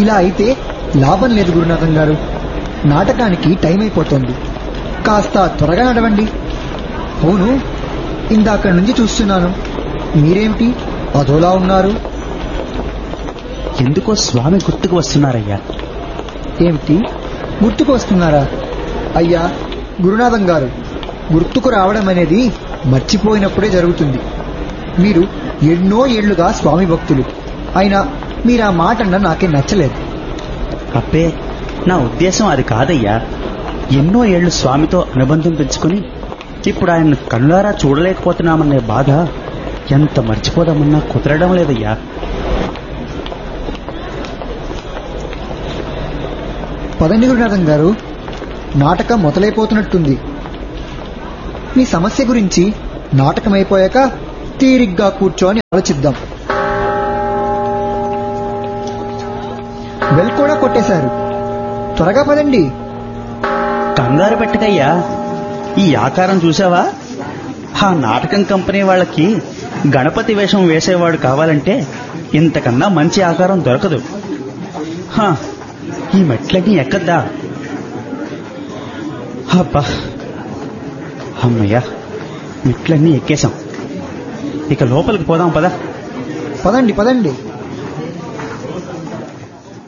ఇలా అయితే లాభం లేదు గురునాథం గారు నాటకానికి టైం అయిపోతుంది కాస్త త్వరగా నడవండి అవును ఇందాక నుంచి చూస్తున్నాను మీరేమిటి అదోలా ఉన్నారు ఎందుకో స్వామి గుర్తుకు వస్తున్నారయ్యా ఏమిటి గుర్తుకు వస్తున్నారా అయ్యా గురునాథం గారు గుర్తుకు రావడం అనేది మర్చిపోయినప్పుడే జరుగుతుంది మీరు ఎన్నో ఏళ్లుగా స్వామి భక్తులు అయినా మీరు ఆ మాట అన్న నాకే నచ్చలేదు అబ్బే నా ఉద్దేశం అది కాదయ్యా ఎన్నో ఏళ్లు స్వామితో అనుబంధం పెంచుకుని ఇప్పుడు ఆయన కనులారా చూడలేకపోతున్నామనే బాధ ఎంత మర్చిపోదామన్నా కుదరడం లేదయ్యా పదండి గురునాథం గారు నాటకం మొదలైపోతున్నట్టుంది మీ సమస్య గురించి నాటకం అయిపోయాక తీరిగ్గా కూర్చొని ఆలోచిద్దాం బెల్ కూడా కొట్టేశారు త్వరగా పదండి కంగారు పెట్టకయ్యా ఈ ఆకారం చూసావా ఆ నాటకం కంపెనీ వాళ్ళకి గణపతి వేషం వేసేవాడు కావాలంటే ఇంతకన్నా మంచి ఆకారం దొరకదు హా, ఈ మెట్లన్నీ ఎక్కద్దా అబ్బా అమ్మయ్యా మెట్లన్నీ ఎక్కేశాం ఇక లోపలికి పోదాం పదా పదండి పదండి